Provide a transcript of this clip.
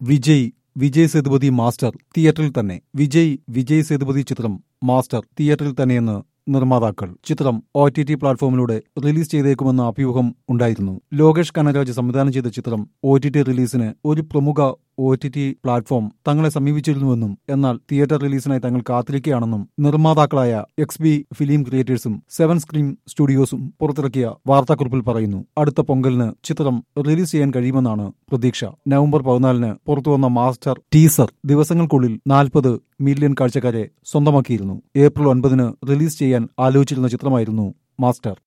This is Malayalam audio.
വിജയ് വിജയ് സേതുപതി മാസ്റ്റർ തിയേറ്ററിൽ തന്നെ വിജയ് വിജയ് സേതുപതി ചിത്രം മാസ്റ്റർ തിയേറ്ററിൽ തന്നെയെന്ന് നിർമ്മാതാക്കൾ ചിത്രം ഒ ടി ടി പ്ലാറ്റ്ഫോമിലൂടെ റിലീസ് ചെയ്തേക്കുമെന്ന അഭ്യൂഹം ഉണ്ടായിരുന്നു ലോകേഷ് കനരാജ് സംവിധാനം ചെയ്ത ചിത്രം ഒ ടി ടി റിലീസിന് ഒരു പ്രമുഖ ഒ ടി ടി പ്ലാറ്റ്ഫോം തങ്ങളെ സമീപിച്ചിരുന്നുവെന്നും എന്നാൽ തിയേറ്റർ റിലീസിനായി തങ്ങൾ കാത്തിരിക്കുകയാണെന്നും നിർമ്മാതാക്കളായ എക്സ് ബി ഫിലിം ക്രിയേറ്റേഴ്സും സെവൻ സ്ക്രീൻ സ്റ്റുഡിയോസും പുറത്തിറക്കിയ വാർത്താക്കുറിപ്പിൽ പറയുന്നു അടുത്ത പൊങ്കലിന് ചിത്രം റിലീസ് ചെയ്യാൻ കഴിയുമെന്നാണ് പ്രതീക്ഷ നവംബർ പതിനാലിന് പുറത്തുവന്ന മാസ്റ്റർ ടീസർ ദിവസങ്ങൾക്കുള്ളിൽ നാൽപ്പത് മില്യൺ കാഴ്ചക്കാരെ സ്വന്തമാക്കിയിരുന്നു ഏപ്രിൽ ഒൻപതിന് റിലീസ് ചെയ്യാൻ ആലോചിച്ചിരുന്ന ചിത്രമായിരുന്നു മാസ്റ്റർ